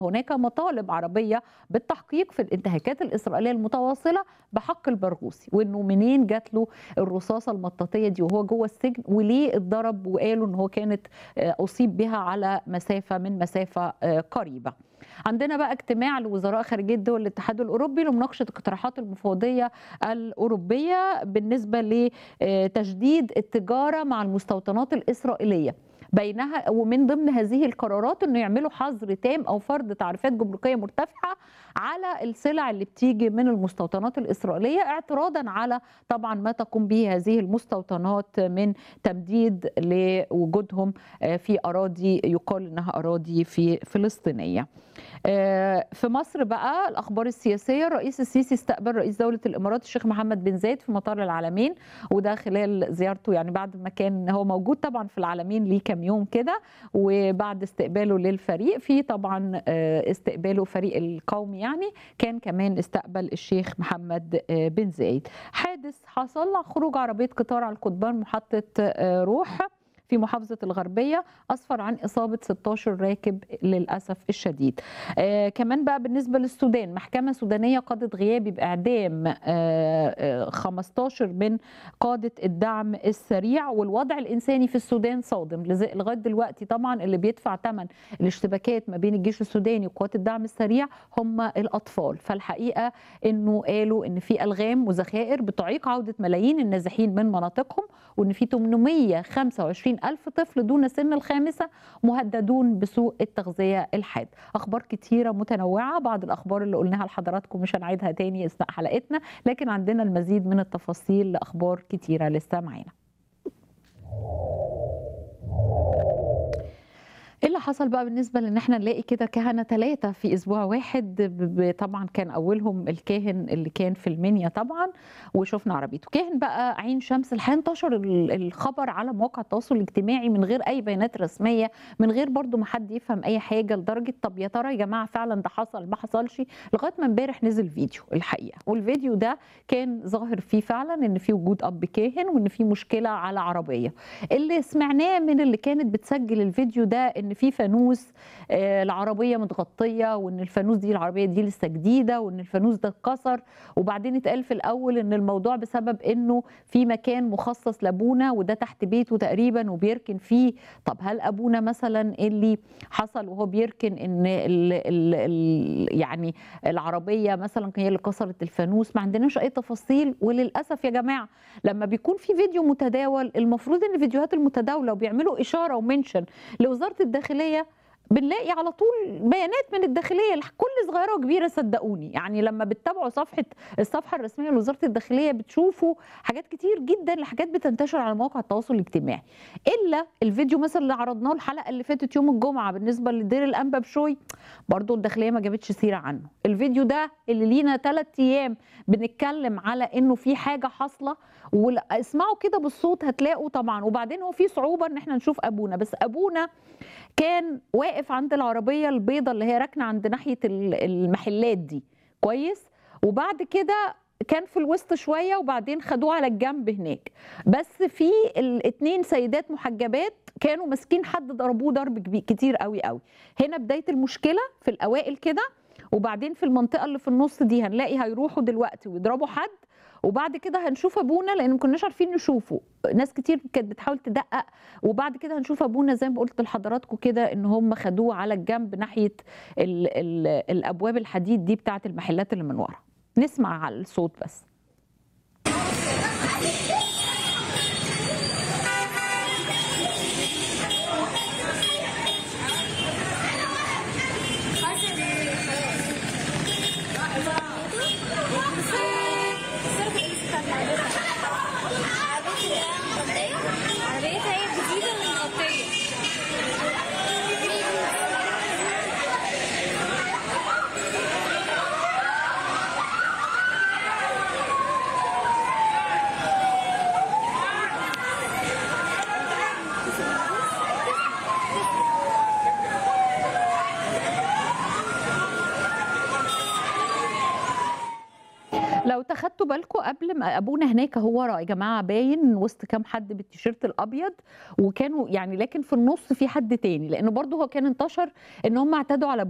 هناك مطالب عربية بالتحقيق في الانتهاكات الإسرائيلية المتواصلة بحق البرغوثي وإنه منين جات له الرصاصة المطاطية دي وهو جوه السجن وليه اتضرب وقالوا إن هو كانت أصيب بها على مسافة من مسافة قريبة. عندنا بقى اجتماع لوزراء خارجية دول الاتحاد الأوروبي لمناقشة اقتراحات المفوضية الأوروبية بالنسبة لتجديد التجارة مع المستوطنات الإسرائيلية. بينها ومن ضمن هذه القرارات انه يعملوا حظر تام او فرض تعريفات جمركيه مرتفعه على السلع اللي بتيجي من المستوطنات الاسرائيليه اعتراضا على طبعا ما تقوم به هذه المستوطنات من تمديد لوجودهم في اراضي يقال انها اراضي في فلسطينيه. في مصر بقى الاخبار السياسيه الرئيس السيسي استقبل رئيس دوله الامارات الشيخ محمد بن زايد في مطار العالمين وده خلال زيارته يعني بعد ما كان هو موجود طبعا في العالمين ليه كام يوم كده وبعد استقباله للفريق في طبعا استقباله فريق القومي يعني كان كمان استقبل الشيخ محمد بن زايد حادث حصل خروج عربيه قطار على القضبان محطه روح في محافظة الغربية أسفر عن إصابة 16 راكب للأسف الشديد آه كمان بقى بالنسبة للسودان محكمة سودانية قضت غيابي بإعدام آه آه 15 من قادة الدعم السريع والوضع الإنساني في السودان صادم لغاية دلوقتي طبعا اللي بيدفع ثمن الاشتباكات ما بين الجيش السوداني وقوات الدعم السريع هم الأطفال فالحقيقة أنه قالوا أن في ألغام وذخائر بتعيق عودة ملايين النازحين من مناطقهم وأن في 825 ألف طفل دون سن الخامسة مهددون بسوء التغذية الحاد أخبار كتيرة متنوعة بعض الأخبار اللي قلناها لحضراتكم مش هنعيدها تاني أثناء حلقتنا لكن عندنا المزيد من التفاصيل لأخبار كتيرة لسه معانا ايه اللي حصل بقى بالنسبه لان احنا نلاقي كده كهنه ثلاثه في اسبوع واحد طبعا كان اولهم الكاهن اللي كان في المنيا طبعا وشفنا عربيته كاهن بقى عين شمس الحقيقه انتشر الخبر على مواقع التواصل الاجتماعي من غير اي بيانات رسميه من غير برضو ما حد يفهم اي حاجه لدرجه طب يا ترى يا جماعه فعلا ده حصل ما حصلش لغايه ما امبارح نزل فيديو الحقيقه والفيديو ده كان ظاهر فيه فعلا ان في وجود اب كاهن وان في مشكله على عربيه اللي سمعناه من اللي كانت بتسجل الفيديو ده ان في فانوس آه العربيه متغطيه وان الفانوس دي العربيه دي لسه جديده وان الفانوس ده اتكسر وبعدين اتقال في الاول ان الموضوع بسبب انه في مكان مخصص لابونا وده تحت بيته تقريبا وبيركن فيه طب هل ابونا مثلا اللي حصل وهو بيركن ان ال ال ال يعني العربيه مثلا هي اللي كسرت الفانوس ما عندناش اي تفاصيل وللاسف يا جماعه لما بيكون في فيديو متداول المفروض ان الفيديوهات المتداوله وبيعملوا اشاره ومنشن لوزاره الداخليه بنلاقي على طول بيانات من الداخليه كل صغيره وكبيره صدقوني يعني لما بتتابعوا صفحه الصفحه الرسميه لوزاره الداخليه بتشوفوا حاجات كتير جدا لحاجات بتنتشر على مواقع التواصل الاجتماعي الا الفيديو مثلا اللي عرضناه الحلقه اللي فاتت يوم الجمعه بالنسبه لدير الانبا بشوي برضو الداخليه ما جابتش سيره عنه الفيديو ده اللي لينا ثلاث ايام بنتكلم على انه في حاجه حاصله واسمعوا كده بالصوت هتلاقوا طبعا وبعدين هو في صعوبه ان احنا نشوف ابونا بس ابونا كان واقف عند العربيه البيضه اللي هي راكنه عند ناحيه المحلات دي كويس وبعد كده كان في الوسط شويه وبعدين خدوه على الجنب هناك بس في الاثنين سيدات محجبات كانوا ماسكين حد ضربوه ضرب كتير قوي قوي هنا بدايه المشكله في الاوائل كده وبعدين في المنطقه اللي في النص دي هنلاقي هيروحوا دلوقتي ويضربوا حد وبعد كده هنشوف ابونا لان ما كناش عارفين نشوفه ناس كتير كانت بتحاول تدقق وبعد كده هنشوف ابونا زي ما قلت لحضراتكم كده ان هم خدوه على الجنب ناحيه ال ال الابواب الحديد دي بتاعه المحلات اللي من ورا نسمع على الصوت بس لو تاخدتوا بالكم قبل ما ابونا هناك هو يا جماعه باين وسط كام حد بالتيشيرت الابيض وكانوا يعني لكن في النص في حد تاني لانه برضه هو كان انتشر ان هم اعتدوا على